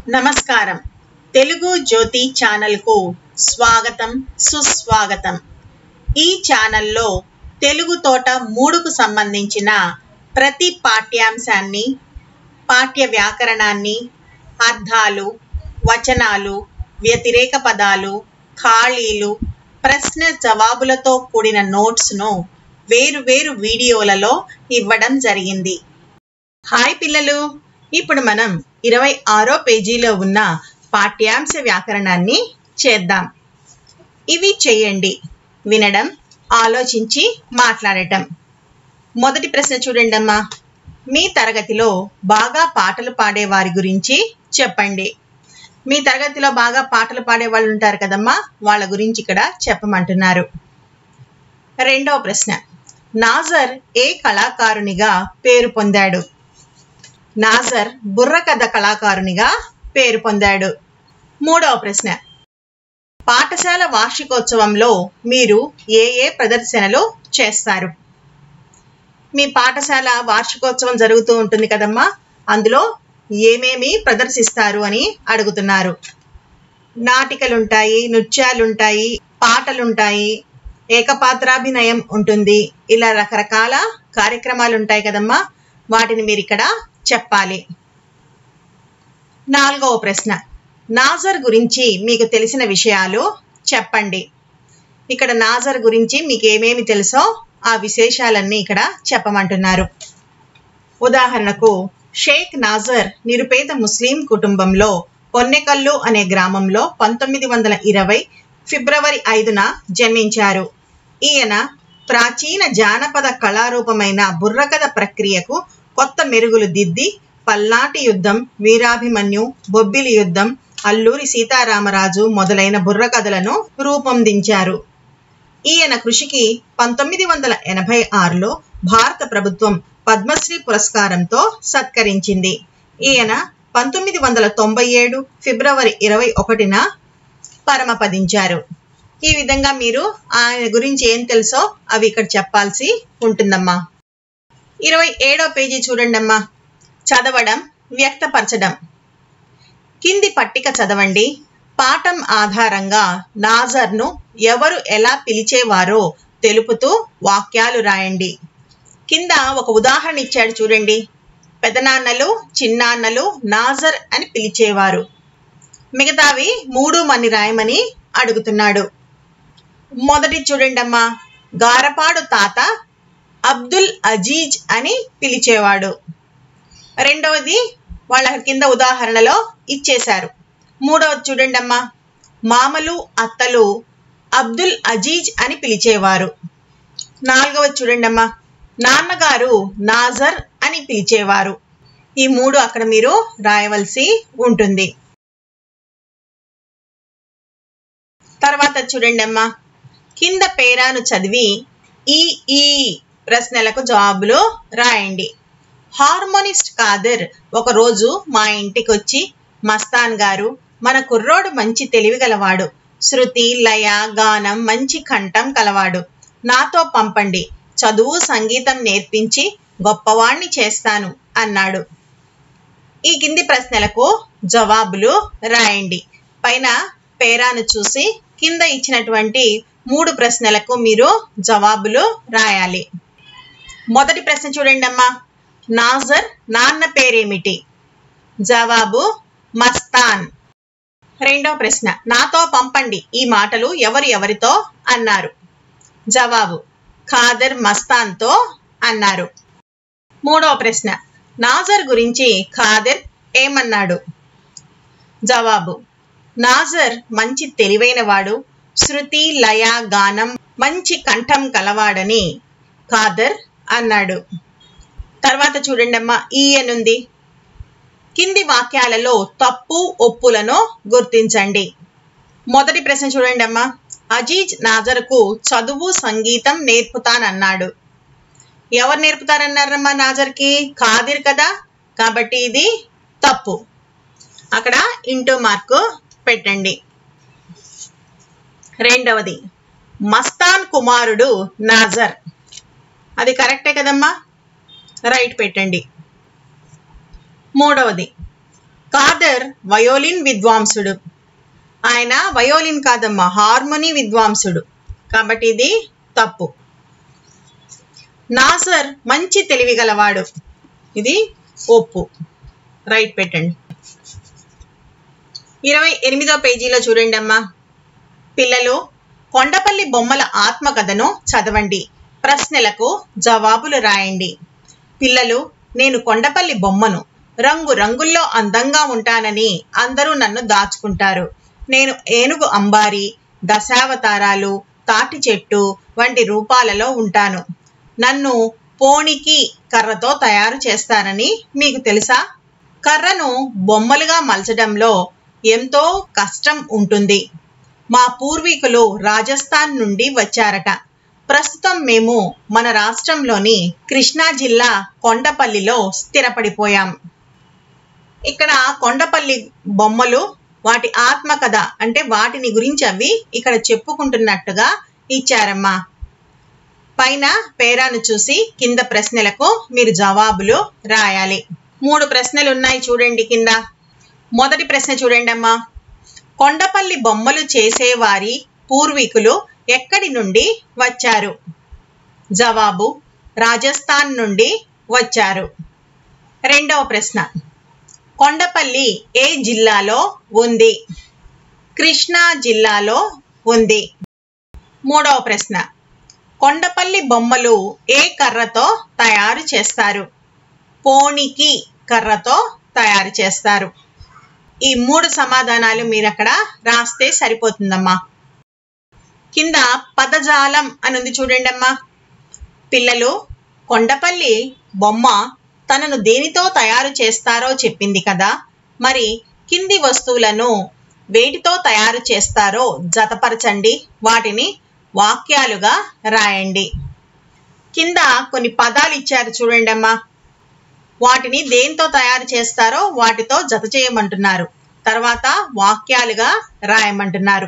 నమస్కారం తెలుగు జ్యోతి ఛానల్కు స్వాగతం సుస్వాగతం ఈ ఛానల్లో తెలుగు తోట మూడుకు సంబంధించిన ప్రతి పాఠ్యాంశాన్ని పాఠ్య వ్యాకరణాన్ని అర్థాలు వచనాలు వ్యతిరేక పదాలు ఖాళీలు ప్రశ్న జవాబులతో కూడిన నోట్స్ను వేరు వేరు వీడియోలలో ఇవ్వడం జరిగింది హాయ్ పిల్లలు ఇప్పుడు మనం ఇరవై ఆరో పేజీలో ఉన్న పాఠ్యాంశ వ్యాకరణాన్ని చేద్దాం ఇవి చేయండి వినడం ఆలోచించి మాట్లాడటం మొదటి ప్రశ్న చూడండి అమ్మా మీ తరగతిలో బాగా పాటలు పాడే వారి గురించి చెప్పండి మీ తరగతిలో బాగా పాటలు పాడే వాళ్ళు ఉంటారు కదమ్మా వాళ్ళ గురించి ఇక్కడ చెప్పమంటున్నారు రెండవ ప్రశ్న నాజర్ ఏ కళాకారునిగా పేరు పొందాడు నాజర్ బుర్రకథ కళాకారునిగా పేరు పొందాడు మూడవ ప్రశ్న పాఠశాల వార్షికోత్సవంలో మీరు ఏ ఏ ప్రదర్శనలు చేస్తారు మీ పాఠశాల వార్షికోత్సవం జరుగుతూ ఉంటుంది కదమ్మా అందులో ఏమేమి ప్రదర్శిస్తారు అని అడుగుతున్నారు నాటికలుంటాయి నృత్యాలుంటాయి పాటలుంటాయి ఏకపాత్రాభినయం ఉంటుంది ఇలా రకరకాల కార్యక్రమాలు ఉంటాయి కదమ్మా వాటిని మీరు ఇక్కడ చెప్పాలి నాలుగవ ప్రశ్న నాజర్ గురించి మీకు తెలిసిన విషయాలు చెప్పండి ఇక్కడ నాజర్ గురించి మీకు ఏమేమి తెలుసో ఆ విశేషాలన్నీ ఇక్కడ చెప్పమంటున్నారు ఉదాహరణకు షేక్ నాజర్ నిరుపేద ముస్లిం కుటుంబంలో పొన్నెకల్లు అనే గ్రామంలో పంతొమ్మిది వందల ఇరవై ఫిబ్రవరి ఐదున జన్మించారు ఈయన ప్రాచీన జానపద కళారూపమైన బుర్రకథ ప్రక్రియకు కొత్త మెరుగులు దిద్ది పల్నాటి యుద్ధం వీరాభిమన్యు బొబ్బిలి యుద్ధం అల్లూరి సీతారామరాజు మొదలైన బుర్రకథలను రూపొందించారు ఈయన కృషికి పంతొమ్మిది వందల ఎనభై ఆరులో భారత ప్రభుత్వం పద్మశ్రీ పురస్కారంతో సత్కరించింది ఈయన పంతొమ్మిది వందల తొంభై ఏడు ఫిబ్రవరి ఇరవై ఒకటిన పరమపదించారు ఈ విధంగా మీరు ఆయన గురించి ఏం తెలుసో అవి ఇక్కడ చెప్పాల్సి ఉంటుందమ్మా ఇరవై ఏడో పేజీ చూడండి అమ్మా చదవడం వ్యక్తపరచడం కింది పట్టిక చదవండి పాఠం ఆధారంగా నాజర్ను ఎవరు ఎలా పిలిచేవారో తెలుపుతూ వాక్యాలు రాయండి కింద ఒక ఉదాహరణ ఇచ్చాడు చూడండి పెదనాన్నలు చిన్నాన్నలు నాజర్ అని పిలిచేవారు మిగతావి మూడు మని రాయమని అడుగుతున్నాడు మొదటి చూడండి అమ్మా గారపాడు తాత అబ్దుల్ అజీజ్ అని పిలిచేవాడు రెండవది వాళ్ళ కింద ఉదాహరణలో ఇచ్చేశారు మూడవది చూడండి అమ్మా మామలు అత్తలు అబ్దుల్ అజీజ్ అని పిలిచేవారు నాలుగవది చూడండి అమ్మా నాన్నగారు నాజర్ అని పిలిచేవారు ఈ మూడు అక్కడ మీరు రాయవలసి ఉంటుంది తర్వాత చూడండి అమ్మా కింద పేరాను చదివి ఈ ఈ ప్రశ్నలకు జవాబులు రాయండి హార్మోనిస్ట్ కాదర్ ఒకరోజు మా ఇంటికి వచ్చి మస్తాన్ గారు మన కుర్రోడు మంచి తెలివి గలవాడు శృతి లయ గానం మంచి కంఠం కలవాడు నాతో పంపండి చదువు సంగీతం నేర్పించి గొప్పవాణ్ణి చేస్తాను అన్నాడు ఈ కింది ప్రశ్నలకు జవాబులు రాయండి పైన పేరాను చూసి కింద ఇచ్చినటువంటి మూడు ప్రశ్నలకు మీరు జవాబులు రాయాలి మొదటి ప్రశ్న చూడండి అమ్మా నాజర్ నాన్న పేరేమిటి జవాబు మస్తాన్ రెండవ ప్రశ్న నాతో పంపండి ఈ మాటలు ఎవరు ఎవరితో అన్నారు జవాబు ఖాదర్ మస్తాన్తో అన్నారు మూడవ ప్రశ్న నాజర్ గురించి ఖాదర్ ఏమన్నాడు జవాబు నాజర్ మంచి తెలివైనవాడు శృతి లయ గానం మంచి కంఠం కలవాడని ఖాదర్ అన్నాడు తర్వాత చూడండి అమ్మా ఈ అనుంది కింది వాక్యాలలో తప్పు ఒప్పులను గుర్తించండి మొదటి ప్రశ్న చూడండి అమ్మా అజీజ్ నాజర్కు చదువు సంగీతం నేర్పుతానన్నాడు ఎవరు నేర్పుతారన్నారమ్మా నాజర్కి ఖాదిర్ కదా కాబట్టి ఇది తప్పు అక్కడ ఇంటూ మార్కు పెట్టండి రెండవది మస్తాన్ కుమారుడు నాజర్ అది కరెక్టే కదమ్మా రైట్ పెట్టండి మూడవది కాదర్ వయోలిన్ విద్వాంసుడు ఆయన వయోలిన్ కాదమ్మా హార్మోని విద్వాంసుడు కాబట్టి ఇది తప్పు నాసర్ మంచి తెలివి గలవాడు ఇది ఒప్పు రైట్ పెట్టండి ఇరవై ఎనిమిదో పేజీలో చూడండి అమ్మా పిల్లలు కొండపల్లి బొమ్మల ఆత్మకథను చదవండి ప్రశ్నలకు జవాబులు రాయండి పిల్లలు నేను కొండపల్లి బొమ్మను రంగు రంగుల్లో అందంగా ఉంటానని అందరూ నన్ను దాచుకుంటారు నేను ఏనుగు అంబారి దశావతారాలు తాటి చెట్టు వంటి రూపాలలో ఉంటాను నన్ను పోనికి కర్రతో తయారు చేస్తానని మీకు తెలుసా కర్రను బొమ్మలుగా మలచడంలో ఎంతో కష్టం ఉంటుంది మా పూర్వీకులు రాజస్థాన్ నుండి వచ్చారట ప్రస్తుతం మేము మన రాష్ట్రంలోని కృష్ణా జిల్లా కొండపల్లిలో స్థిరపడిపోయాం ఇక్కడ కొండపల్లి బొమ్మలు వాటి ఆత్మకథ అంటే వాటిని గురించి అవి ఇక్కడ చెప్పుకుంటున్నట్టుగా ఇచ్చారమ్మా పైన పేరాను చూసి కింద ప్రశ్నలకు మీరు జవాబులు రాయాలి మూడు ప్రశ్నలు ఉన్నాయి చూడండి కింద మొదటి ప్రశ్న చూడండి అమ్మా కొండపల్లి బొమ్మలు చేసేవారి పూర్వీకులు ఎక్కడి నుండి వచ్చారు జవాబు రాజస్థాన్ నుండి వచ్చారు రెండవ ప్రశ్న కొండపల్లి ఏ జిల్లాలో ఉంది కృష్ణా జిల్లాలో ఉంది మూడవ ప్రశ్న కొండపల్లి బొమ్మలు ఏ కర్రతో తయారు చేస్తారు పోనికి కర్రతో తయారు చేస్తారు ఈ మూడు సమాధానాలు మీరు అక్కడ రాస్తే సరిపోతుందమ్మా కింద పదజాలం అని ఉంది చూడండి అమ్మా పిల్లలు కొండపల్లి బొమ్మ తనను దేనితో తయారు చేస్తారో చెప్పింది కదా మరి కింది వస్తువులను వేటితో తయారు చేస్తారో జతపరచండి వాటిని వాక్యాలుగా రాయండి కింద కొన్ని పదాలు ఇచ్చారు చూడండి అమ్మా వాటిని దేంతో తయారు చేస్తారో వాటితో జత చేయమంటున్నారు తర్వాత వాక్యాలుగా రాయమంటున్నారు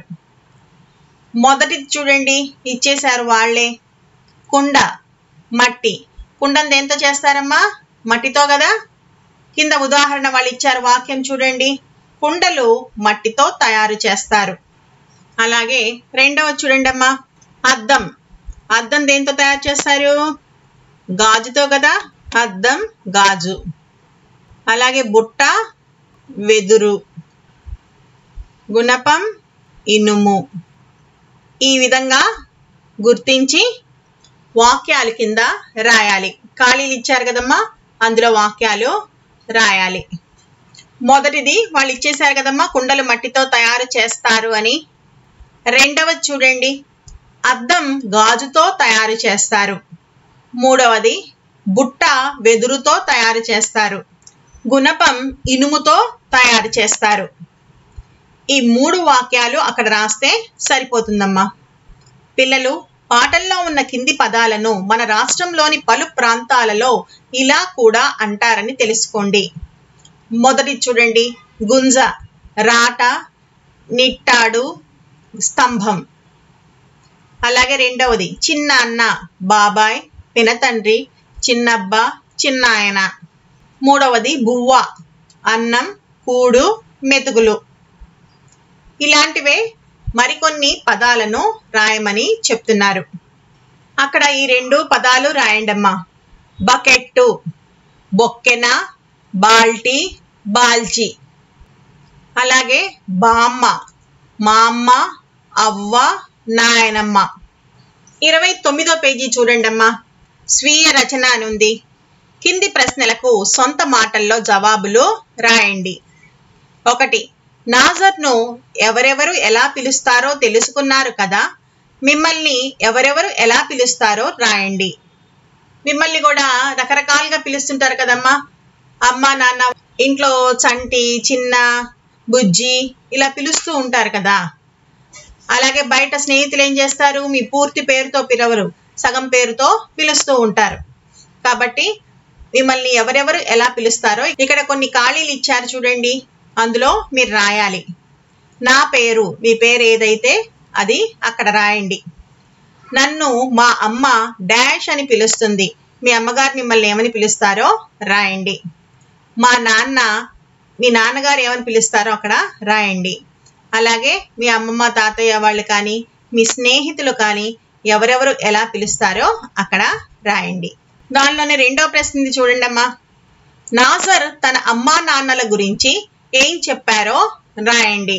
మొదటిది చూడండి ఇచ్చేశారు వాళ్ళే కుండ మట్టి కుండను దేంతో చేస్తారమ్మా మట్టితో కదా కింద ఉదాహరణ వాళ్ళు ఇచ్చారు వాక్యం చూడండి కుండలు మట్టితో తయారు చేస్తారు అలాగే రెండవ చూడండి అమ్మా అద్దం అద్దం దేంతో తయారు చేస్తారు గాజుతో కదా అద్దం గాజు అలాగే బుట్ట వెదురు గుణపం ఇనుము ఈ విధంగా గుర్తించి వాక్యాలు కింద రాయాలి ఖాళీలు ఇచ్చారు కదమ్మా అందులో వాక్యాలు రాయాలి మొదటిది వాళ్ళు ఇచ్చేశారు కదమ్మా కుండలు మట్టితో తయారు చేస్తారు అని రెండవది చూడండి అద్దం గాజుతో తయారు చేస్తారు మూడవది బుట్ట వెదురుతో తయారు చేస్తారు గుణపం ఇనుముతో తయారు చేస్తారు ఈ మూడు వాక్యాలు అక్కడ రాస్తే సరిపోతుందమ్మా పిల్లలు పాటల్లో ఉన్న కింది పదాలను మన రాష్ట్రంలోని పలు ప్రాంతాలలో ఇలా కూడా అంటారని తెలుసుకోండి మొదటి చూడండి గుంజ రాట నిట్టాడు స్తంభం అలాగే రెండవది చిన్న అన్న బాబాయ్ పినతండ్రి చిన్నబ్బ చిన్నాయన మూడవది బువ్వ అన్నం కూడు మెతుకులు ఇలాంటివే మరికొన్ని పదాలను రాయమని చెప్తున్నారు అక్కడ ఈ రెండు పదాలు రాయండమ్మా బకెట్టు బొక్కెన బాల్టీ బాల్చి అలాగే బామ్మ మా అమ్మ అవ్వ నాయనమ్మ ఇరవై తొమ్మిదో పేజీ చూడండమ్మా స్వీయ రచన అని ఉంది కింది ప్రశ్నలకు సొంత మాటల్లో జవాబులు రాయండి ఒకటి నాజర్ను ఎవరెవరు ఎలా పిలుస్తారో తెలుసుకున్నారు కదా మిమ్మల్ని ఎవరెవరు ఎలా పిలుస్తారో రాయండి మిమ్మల్ని కూడా రకరకాలుగా పిలుస్తుంటారు కదమ్మా అమ్మ నాన్న ఇంట్లో చంటి చిన్న బుజ్జి ఇలా పిలుస్తూ ఉంటారు కదా అలాగే బయట స్నేహితులు ఏం చేస్తారు మీ పూర్తి పేరుతో పిలవరు సగం పేరుతో పిలుస్తూ ఉంటారు కాబట్టి మిమ్మల్ని ఎవరెవరు ఎలా పిలుస్తారో ఇక్కడ కొన్ని ఖాళీలు ఇచ్చారు చూడండి అందులో మీరు రాయాలి నా పేరు మీ పేరు ఏదైతే అది అక్కడ రాయండి నన్ను మా అమ్మ డాష్ అని పిలుస్తుంది మీ అమ్మగారు మిమ్మల్ని ఏమని పిలుస్తారో రాయండి మా నాన్న మీ నాన్నగారు ఏమని పిలుస్తారో అక్కడ రాయండి అలాగే మీ అమ్మమ్మ తాతయ్య వాళ్ళు కానీ మీ స్నేహితులు కానీ ఎవరెవరు ఎలా పిలుస్తారో అక్కడ రాయండి దానిలోనే రెండో ప్రశ్న ఉంది చూడండి అమ్మా నాజర్ తన అమ్మా నాన్నల గురించి ఏం చెప్పారో రాయండి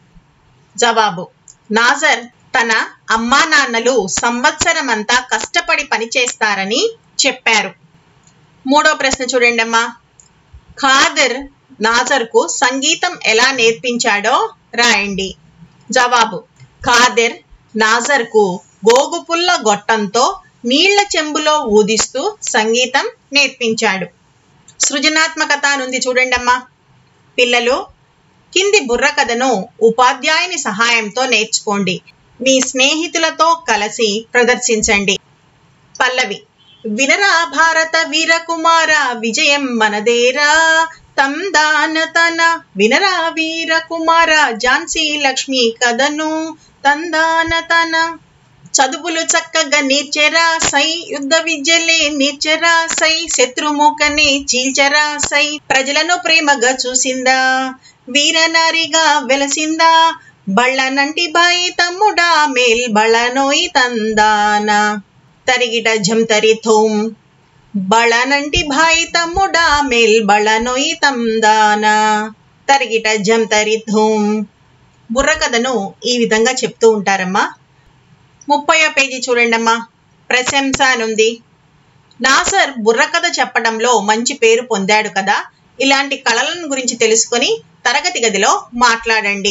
జవాబు నాజర్ తన అమ్మా నాన్నలు సంవత్సరం అంతా కష్టపడి పనిచేస్తారని చెప్పారు మూడో ప్రశ్న చూడండి అమ్మా ఖాదర్ నాజర్కు సంగీతం ఎలా నేర్పించాడో రాయండి జవాబు ఖాదర్ నాజర్కు గోగుపుల్ల గొట్టంతో నీళ్ల చెంబులో ఊదిస్తూ సంగీతం నేర్పించాడు సృజనాత్మకత నుండి చూడండమ్మా పిల్లలు కింది బుర్ర కథను ఉపాధ్యాయుని సహాయంతో నేర్చుకోండి మీ స్నేహితులతో కలిసి ప్రదర్శించండి పల్లవి వినరా భారత వీరకుమార విజయం మనదేరా తందాన తన వినరా వీరకుమార ఝాన్సీ లక్ష్మి కథను తందాన తన చదువులు చక్కగా నేర్చెరా సై యుద్ధ విద్యలే నేర్చెరా సై శత్రుముఖని చీల్చరా సై ప్రజలను ప్రేమగా చూసిందా వీరనారిగా వెలసిందా బళ్ళనంటి బాయి తమ్ముడా మేల్ బళ్ళనోయి తందాన తరిగిట ఝంతరి థోం బళనంటి భాయి తమ్ముడా మేల్ బళనొయి తందాన తరిగిట ఝంతరి థోం బుర్రకథను ఈ విధంగా చెప్తూ ఉంటారమ్మా ముప్పై పేజీ చూడండమ్మా ప్రశంస అనుంది నాసర్ బుర్రకథ చెప్పడంలో మంచి పేరు పొందాడు కదా ఇలాంటి కళలను గురించి తెలుసుకొని తరగతి గదిలో మాట్లాడండి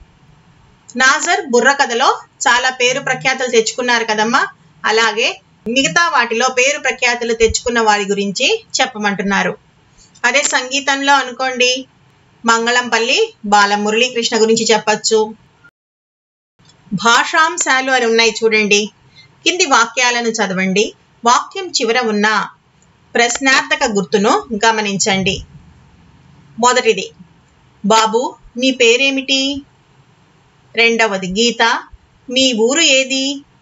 నాజర్ బుర్రకథలో చాలా పేరు ప్రఖ్యాతులు తెచ్చుకున్నారు కదమ్మా అలాగే మిగతా వాటిలో పేరు ప్రఖ్యాతులు తెచ్చుకున్న వారి గురించి చెప్పమంటున్నారు అదే సంగీతంలో అనుకోండి మంగళంపల్లి బాలమురళీకృష్ణ గురించి చెప్పచ్చు భాషాంశాలు అని ఉన్నాయి చూడండి కింది వాక్యాలను చదవండి వాక్యం చివర ఉన్న ప్రశ్నార్థక గుర్తును గమనించండి మొదటిది బాబు నీ పేరేమిటి రెండవది గీత మీ ఊరు ఏది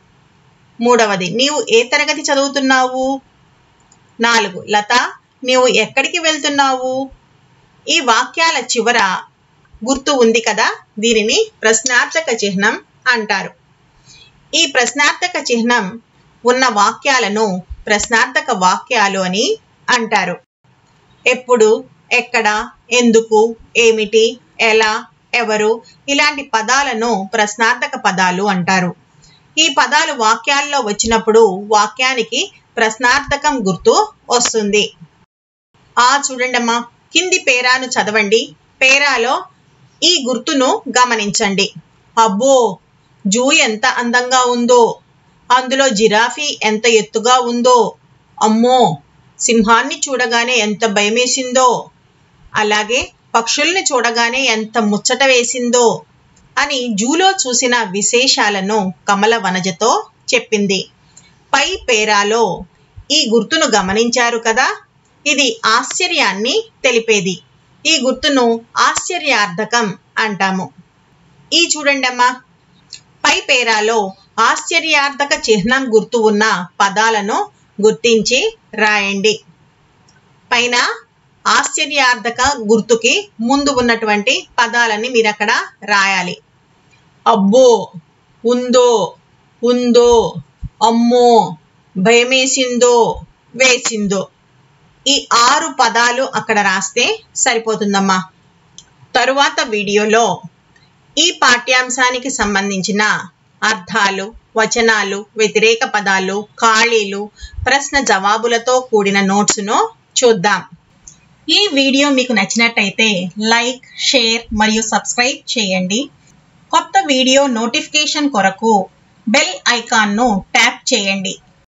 మూడవది నీవు ఏ తరగతి చదువుతున్నావు నాలుగు లత నీవు ఎక్కడికి వెళ్తున్నావు ఈ వాక్యాల చివర గుర్తు ఉంది కదా దీనిని ప్రశ్నార్థక చిహ్నం అంటారు ఈ ప్రశ్నార్థక చిహ్నం ఉన్న వాక్యాలను ప్రశ్నార్థక వాక్యాలు అని అంటారు ఎప్పుడు ఎక్కడ ఎందుకు ఏమిటి ఎలా ఎవరు ఇలాంటి పదాలను ప్రశ్నార్థక పదాలు అంటారు ఈ పదాలు వాక్యాల్లో వచ్చినప్పుడు వాక్యానికి ప్రశ్నార్థకం గుర్తు వస్తుంది ఆ చూడండమ్మా కింది పేరాను చదవండి పేరాలో ఈ గుర్తును గమనించండి అబ్బో జూ ఎంత అందంగా ఉందో అందులో జిరాఫీ ఎంత ఎత్తుగా ఉందో అమ్మో సింహాన్ని చూడగానే ఎంత భయమేసిందో అలాగే పక్షుల్ని చూడగానే ఎంత ముచ్చట వేసిందో అని జూలో చూసిన విశేషాలను కమల వనజతో చెప్పింది పై పేరాలో ఈ గుర్తును గమనించారు కదా ఇది ఆశ్చర్యాన్ని తెలిపేది ఈ గుర్తును ఆశ్చర్యార్థకం అంటాము ఈ చూడండమ్మా పై పేరాలో ఆశ్చర్యార్థక చిహ్నం గుర్తు ఉన్న పదాలను గుర్తించి రాయండి పైన ఆశ్చర్యార్థక గుర్తుకి ముందు ఉన్నటువంటి పదాలని మీరు అక్కడ రాయాలి అబ్బో ఉందో ఉందో అమ్మో భయమేసిందో వేసిందో ఈ ఆరు పదాలు అక్కడ రాస్తే సరిపోతుందమ్మా తరువాత వీడియోలో ఈ పాఠ్యాంశానికి సంబంధించిన అర్థాలు వచనాలు వ్యతిరేక పదాలు ఖాళీలు ప్రశ్న జవాబులతో కూడిన నోట్స్ను చూద్దాం ఈ వీడియో మీకు నచ్చినట్టయితే లైక్ షేర్ మరియు సబ్స్క్రైబ్ చేయండి కొత్త వీడియో నోటిఫికేషన్ కొరకు బెల్ ఐకాన్ను ట్యాప్ చేయండి